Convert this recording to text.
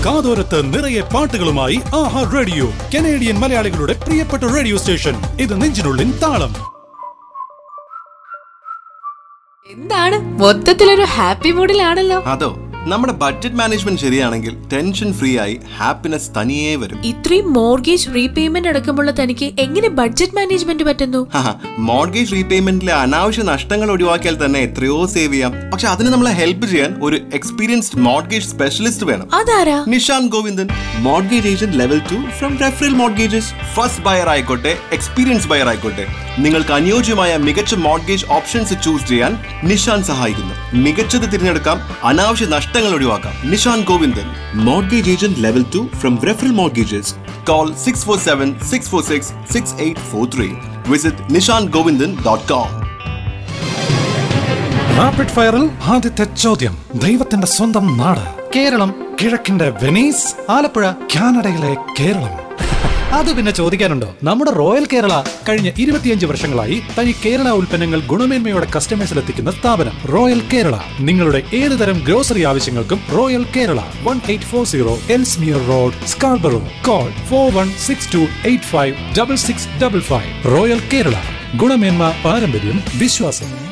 കാതോരത്ത് നിറയെ പാട്ടുകളുമായി ആഹാ radio Canadian മലയാളികളുടെ പ്രിയപ്പെട്ട റേഡിയോ സ്റ്റേഷൻ ഇത് നെഞ്ചിനുള്ളിൻ താളം എന്താണ് മൊത്തത്തിലൊരു ഹാപ്പി മൂഡിലാണല്ലോ അതോ നമ്മുടെ ബഡ്ജറ്റ് മാനേജ്മെന്റ് ശരിയാണെങ്കിൽ ടെൻഷൻ ഫ്രീ ആയി ഹാപ്പിനെസ് തനിയേ വരും ഇത്രയും മോർഗേജ് റീപേയ്മെന്റ് അടക്കമുള്ള തനിക്ക് എങ്ങനെ ബഡ്ജറ്റ് മാനേജ്മെന്റ് പറ്റുന്നു മോർഗേജ് റീപേയ്മെന്റിലെ അനാവശ്യ നഷ്ടങ്ങൾ ഒഴിവാക്കിയാൽ തന്നെ എത്രയോ സേവ് ചെയ്യാം പക്ഷെ അതിന് നമ്മളെ ഹെൽപ്പ് ചെയ്യാൻ ഒരു എക്സ്പീരിയൻസ്ഡ് മോർഗേജ് സ്പെഷ്യലിസ്റ്റ് വേണം അതാരാ Nishanth Govindan mortgage agent level two from referral mortgages first buyer ആയിക്കോട്ടെ എക്സ്പീരിയൻസ് ബയർ ആയിക്കോട്ടെ നിങ്ങൾക്ക് അനുയോജ്യമായ മികച്ച മോർഗേജ് ഓപ്ഷൻസ് ചൂസ് ചെയ്യാൻ നിഷാന്ത് സഹായിക്കുന്നു മികച്ചത് തിരഞ്ഞെടുക്കാം അനാവശ്യ നഷ്ടങ്ങൾ ഒഴിവാക്കാം Nishanth Govindan mortgage agent level two from referral mortgages call six four seven six four six six eight four three visit Nishanth Govindan dot com rapid ഫയറിൽ ആദ്യത്തെ ചോദ്യം ദൈവത്തിന്റെ സ്വന്തം നാട് കേരളം കിഴക്കിന്റെ വെനീസ് ആലപ്പുഴ കാനഡയിലെ കേരളം അത് പിന്നെ ചോദിക്കാനുണ്ടോ നമ്മുടെ റോയൽ കേരള കഴിഞ്ഞ ഇരുപത്തിയഞ്ച് വർഷങ്ങളായി തനി കേരള ഉൽപ്പന്നങ്ങൾ ഗുണമേന്മയോടെ കസ്റ്റമേഴ്സിൽ എത്തിക്കുന്ന സ്ഥാപനം റോയൽ കേരള നിങ്ങളുടെ ഏത് തരം ഗ്രോസറി ആവശ്യങ്ങൾക്കും royal Kerala one eight four zero Ellesmere road Scarborough call four one six two eight five double six double five royal Kerala ഗുണമേന്മ പാരമ്പര്യം വിശ്വാസം